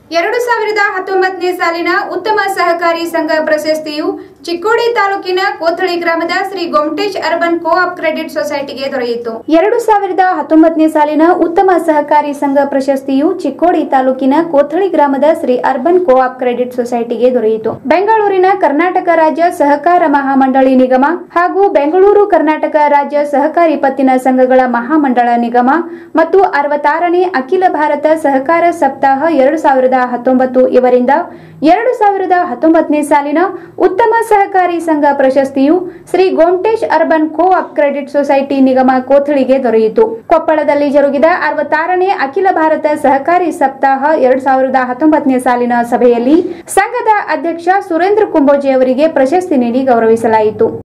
ಎರಡು ಸಾವಿರದ ಹತ್ತೊಂಬತ್ತನೇ ಸಾಲಿನ ಉತ್ತಮ ಸಹಕಾರಿ ಸಂಘ ಪ್ರಶಸ್ತಿಯು ಚಿಕ್ಕೋಡಿ ತಾಲೂಕಿನ ಕೋಥಳಿ ಗ್ರಾಮದ Shri Gomatesh urban co-op credit ಸೊಸೈಟಿಗೆ ದೊರೆಯಿತು ಎರಡು ಸಾವಿರದ ಹತ್ತೊಂಬತ್ತನೇ ಸಾಲಿನ ಉತ್ತಮ ಸಹಕಾರಿ ಸಂಘ ಪ್ರಶಸ್ತಿಯು ಚಿಕ್ಕೋಡಿ ತಾಲೂಕಿನ ಕೋಥಳಿ ಗ್ರಾಮದ ಶ್ರೀ ಅರ್ಬನ್ ಕೋಆಪ್ ಕ್ರೆಡಿಟ್ ಸೊಸೈಟಿಗೆ ದೊರೆಯಿತು ಬೆಂಗಳೂರಿನ ಕರ್ನಾಟಕ ರಾಜ್ಯ ಸಹಕಾರ ಮಹಾಮಂಡಳಿ ನಿಗಮ ಹಾಗೂ ಬೆಂಗಳೂರು ಕರ್ನಾಟಕ ರಾಜ್ಯ ಸಹಕಾರಿ ಪತ್ತಿನ ಸಂಘಗಳ ಮಹಾಮಂಡಳ ನಿಗಮ ಮತ್ತು ಅರವತ್ತಾರನೇ ಅಖಿಲ ಭಾರತ ಸಹಕಾರ ಸಪ್ತಾಹ ಎರಡು ಸಾವಿರದ ಹತ್ತೊಂಬತ್ತು ಇವರಿಂದ ಎರಡು ಸಾವಿರದ ಹತ್ತೊಂಬತ್ತನೇ ಸಾಲಿನ ಉತ್ತಮ ಸಹಕಾರಿ ಸಂಘ ಪ್ರಶಸ್ತಿಯು Shri Gomatesh urban co op credit society ನಿಗಮ ಕೋಥಳಿಗೆ ದೊರೆಯಿತು ಕೊಪ್ಪಳದಲ್ಲಿ ಜರುಗಿದ ಅರವತ್ತಾರನೇ ಅಖಿಲ ಭಾರತ ಸಹಕಾರಿ ಸಪ್ತಾಹ ಎರಡು ಸಾವಿರದ ಹತ್ತೊಂಬತ್ತನೇ ಸಾಲಿನ ಸಭೆಯಲ್ಲಿ ಸಂಘದ ಅಧ್ಯಕ್ಷ ಸುರೇಂದ್ರ ಕುಂಬೋಜಿ ಅವರಿಗೆ ಪ್ರಶಸ್ತಿ ನೀಡಿ ಗೌರವಿಸಲಾಯಿತು